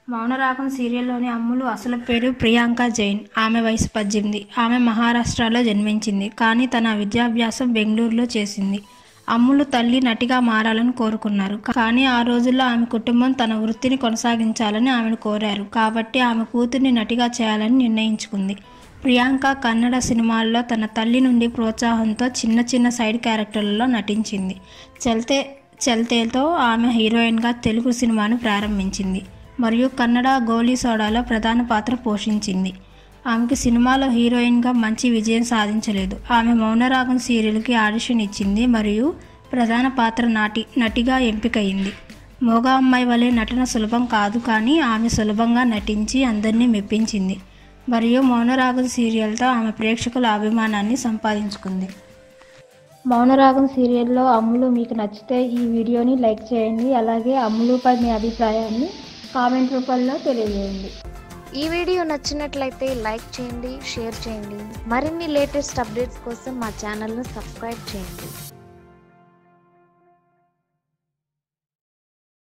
మౌనరాగం సీరియల్లోని అమ్ములు అసలు పేరు ప్రియాంక జైన్ ఆమె వయసు పద్దెనిమిది ఆమె మహారాష్ట్రలో జన్మించింది కానీ తన విద్యాభ్యాసం బెంగళూరులో చేసింది అమ్ములు తల్లి నటిగా మారాలని కోరుకున్నారు కానీ ఆ రోజుల్లో ఆమె కుటుంబం తన వృత్తిని కొనసాగించాలని ఆమెను కోరారు కాబట్టి ఆమె కూతుర్ని నటిగా చేయాలని నిర్ణయించుకుంది ప్రియాంక కన్నడ సినిమాల్లో తన తల్లి నుండి ప్రోత్సాహంతో చిన్న చిన్న సైడ్ క్యారెక్టర్లలో నటించింది చల్తే చల్తేతో ఆమె హీరోయిన్గా తెలుగు సినిమాను ప్రారంభించింది మరియు కన్నడ గోలీ సోడాలో ప్రధాన పాత్ర పోషించింది ఆమెకి సినిమాలో హీరోయిన్గా మంచి విజయం సాధించలేదు ఆమె మౌనరాగం సీరియల్కి ఆడిషన్ ఇచ్చింది మరియు ప్రధాన పాత్ర నాటి నటిగా ఎంపికయింది మోగా అమ్మాయి వలె నటన సులభం కాదు కానీ ఆమె సులభంగా నటించి అందరినీ మెప్పించింది మరియు మౌనరాగం సీరియల్తో ఆమె ప్రేక్షకుల అభిమానాన్ని సంపాదించుకుంది మౌనరాగం సీరియల్లో అమ్ములు మీకు నచ్చితే ఈ వీడియోని లైక్ చేయండి అలాగే అమ్ములుపై మీ అభిప్రాయాన్ని కామెంట్ రూపంలో తెలియజేయండి ఈ వీడియో నచ్చినట్లయితే లైక్ చేయండి షేర్ చేయండి మరిన్ని లేటెస్ట్ అప్డేట్స్ కోసం మా ఛానల్ను సబ్స్క్రైబ్ చేయండి